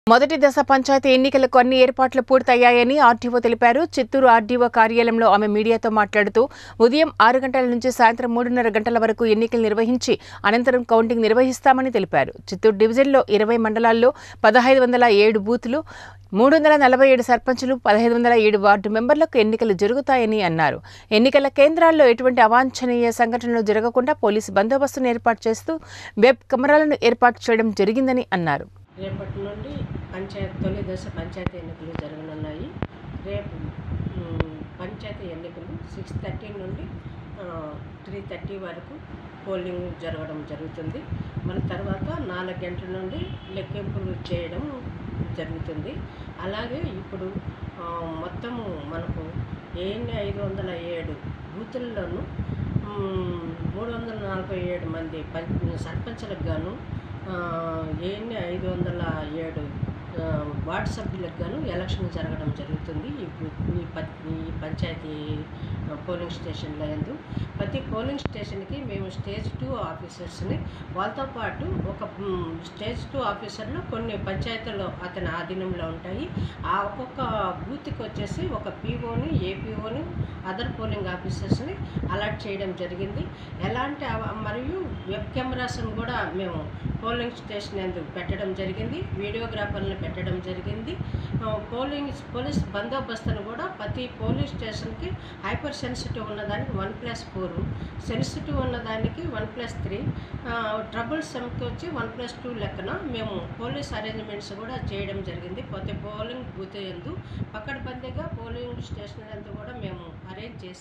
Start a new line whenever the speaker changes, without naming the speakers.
మొదటి దశ పంచాయతీ ఎన్నికలకు అన్ని ఏర్పాట్లు పూర్తయ్యాయని ఆర్డీఓ తెలిపారు చిత్తూరు ఆర్డీఓ కార్యాలయంలో ఆమె మీడియాతో మాట్లాడుతూ ఉదయం ఆరు గంటల నుంచి సాయంత్రం మూడున్నర గంటల వరకు ఎన్నికలు నిర్వహించి అనంతరం కౌంటింగ్ నిర్వహిస్తామని తెలిపారు చిత్తూరు డివిజన్లో ఇరవై మండలాల్లో పదహైదు వందల ఏడు బూతులు మూడు వందల నలభై ఏడు సర్పంచులు పదహైదు వందల ఏడు వార్డు మెంబర్లకు ఎన్నికలు జరుగుతాయని అన్నారు ఎన్నికల కేంద్రాల్లో ఎటువంటి అవాంఛనీయ సంఘటనలు జరగకుండా పోలీసు బందోబస్తును ఏర్పాటు చేస్తూ వెబ్ కెమెరాలను ఏర్పాటు చేయడం జరిగిందని అన్నారు
రేపటి నుండి పంచాయతీ తొలి దశ పంచాయతీ ఎన్నికలు జరగనున్నాయి రేపు మ్, పంచాయతీ ఎన్నికలు సిక్స్ థర్టీ నుండి త్రీ థర్టీ వరకు పోలింగ్ జరగడం జరుగుతుంది మన తర్వాత నాలుగు గంటల నుండి లెక్కింపులు చేయడం జరుగుతుంది అలాగే ఇప్పుడు ఆ, మొత్తము మనకు ఏఎన్ని ఐదు వందల ఏడు బూతుల్లోనూ మ్, మూడు వందల నలభై ఏడు మంది పం సర్పంచులకు గాను ఏఎన్ని ఐదు వందల ఏడు ఆ, వార్డు సభ్యులకు గాను ఎలక్షన్ జరగడం జరుగుతుంది ఈ బూ- ఈ ప- ఈ పంచాయతీ ఆ, పోలింగ్ స్టేషన్ల యందు ప్రతి పోలింగ్ స్టేషన్కి మేము స్టేజ్ టూ ఆఫీసర్స్ని వాళ్ళతో పాటు ఒక మ్, స్టేజ్ టూ ఆఫీసర్లు కొన్ని పంచాయతీల్లో అతని ఆధీనంలో ఉంటాయి ఆ ఒక్కొక్క బూత్కి వచ్చేసి ఒక పీఓని ఏపీఓని అదర్ పోలింగ్ ఆఫీసర్స్ని అలాట్ చేయడం జరిగింది ఎలాంటి అవ- మరియు వెబ్ కెమెరాస్ని కూడా మేము పోలింగ్ స్టేషన్ ఎందుకు పెట్టడం జరిగింది వీడియోగ్రాఫర్ని పెట్టడం జరిగింది ఆ, పోలింగ్ పోలీస్ బందోబస్తును కూడా ప్రతి పోలీస్ స్టేషన్కి హైపర్ సెన్సిటివ్ ఉన్నదానికి వన్ ప్లస్ ఫోర్ సెన్సిటివ్ ఉన్నదానికి వన్ ప్లస్ త్రీ ట్రబుల్ సెమ్కి వచ్చి వన్ ప్లస్ టూ లెక్కన మేము పోలీస్ అరేంజ్మెంట్స్ కూడా చేయడం జరిగింది ప్రతి పోలింగ్ బూత్ ఎందు పక్కడబందీగా పోలింగ్ స్టేషన్ ఎందు కూడా మేము అరేంజ్ చేసి